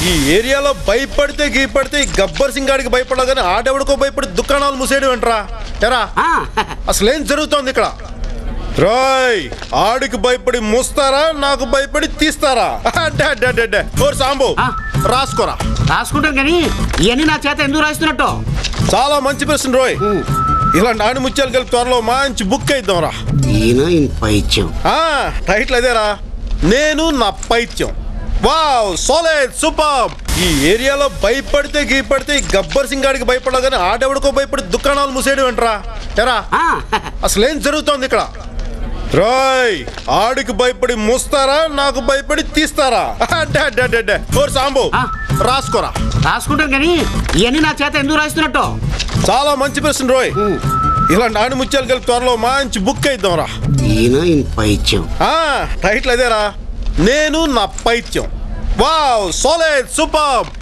ఈ ఏరియాలో భయపడితే గీపడితే ఈ గబ్బర్ సింగ్ గాడికి భయపడగా కానీ ఆడెవడికో భయపడి దుకాణాలు మూసేయడం ఏంట్రా ఎరా ఆ, అసలేం జరుగుతోంది ఇక్కడ రాయ్ ఆడికి భయపడి మూస్తారా నాకు భయపడి తీస్తారా అడ్డే, అడ్డే, అడ్డే, అడ్డే. ఓరి సాంబు ఆ. రాసుకోరా రాసుకుంటాను కానీ ఇవన్నీ నా చేత ఎందుకు రాస్తున్నట్టు చాలా మంచి ప్రశ్న రోయ్ ఇలాంటి ఆడి ముత్యాలు కలిపి త్వరలో మంచి బుక్ అయిద్దాం రా ఈయన పైత్యం ఆ, టైటిల్ అదేరా నేను నా పైత్యం వావ్ సోలేజ్ సూపర్ ఈ ఏరియాలో భయపడితే గీపడితే ఈ గబ్బర్ సింగ్ గాడికి భయపడగా కానీ ఆడెవడికో భయపడి దుకాణాలు మూసేయడం ఏంట్రా ఎరా ఆ, అసలేం జరుగుతోంది ఇక్కడ రాయ్ ఆడికి భయపడి మూస్తారా నాకు భయపడి తీస్తారా అడ్డే, అడ్డే, అడ్డే, అడ్డే. ఓరి సాంబు ఆ. రాసుకోరా రాసుకుంటాను కానీ ఇవన్నీ నా చేత ఎందుకు రాస్తున్నట్టు చాలా మంచి ప్రశ్న రోయ్ ఇలాంటి ఆడి ముత్యాలు కలిపి త్వరలో మంచి బుక్ అయిద్దాం రా ఈయన పైత్యం ఆ, టైటిల్ అదేరా నేను నా పైత్యం వావ్ సోలేజ్ సూపర్